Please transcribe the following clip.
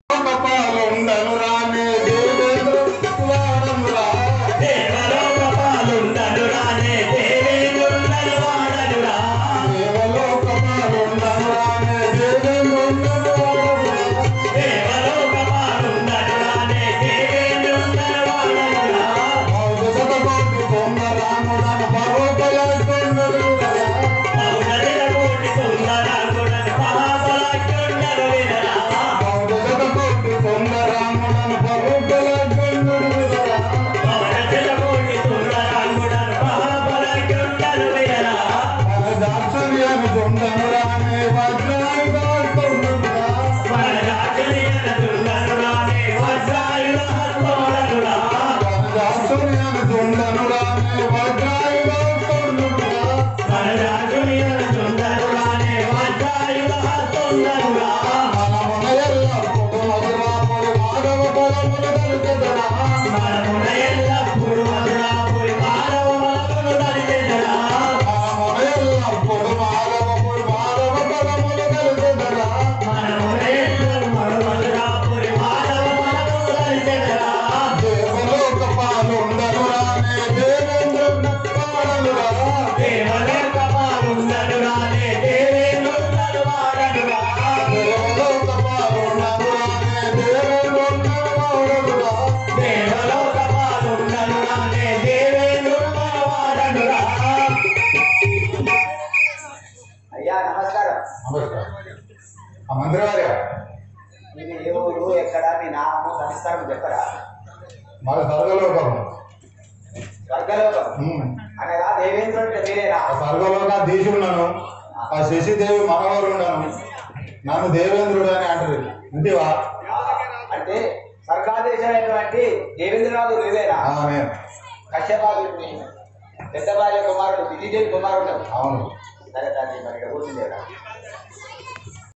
కపాలుండను రానే దేవేంద్ర వాడను రా. దేవలో కపాలుండను రానే దేవేంద్రుండను వాడను రా. మౌజ శతకోటి కొన్న రాముడను పర్వతలైకొండను రా. మౌజ శతకోటి కొన్న రాముడను పర్వతలైకొండను రా. మన దాక్షర్యాన్ని పొందను రానే వజ్రాయుధాడుకొండను రా. మన దాక్షర్యాన్ని పొందను రానే వజ్రాయుధాడుకొండను రా. మనమున ఎల్లప్పుడూ మధురాపురి మాధవ పొలమున దొరికెదరా. మనమున ఎల్లప్పుడూ మాధవపురి మాధవ పొలమున దొరికెదరా. దేవలోక పాలుండను రానే దేవేంద్రుని పాడను రా. దేవలోక పాలుండను రానే దేవేంద్రుని పాడను రా. అయ్యా నమస్కారం నమస్కారం. ఆ మంత్రివారి ఇది ఏ ఊరు ఎక్కడ మీ నామము సంస్కారం చెప్పరా మాది స్వర్గలోకం స్వర్గలోకం ఉమ్. అనగా దేవేంద్రుడు మీరేనా ఆ స్వర్గలోక దీసుకున్నాను ఆ శశిదేవి మనవరు ఉన్నాను నన్ను దేవేంద్రుడు అని అంటారు ఇంటివా ఆ, అంటే స్వర్గాదేశమైనటువంటి దేవేంద్రనాథు నువ్వేనా ఆ, నేను కశ్యపాదుడిని పెద్ద భార్య కుమారుడు విజయదేవి కుమారుడు అవును సరే దాన్ని మరి ఇక్కడ కూర్చుందేరా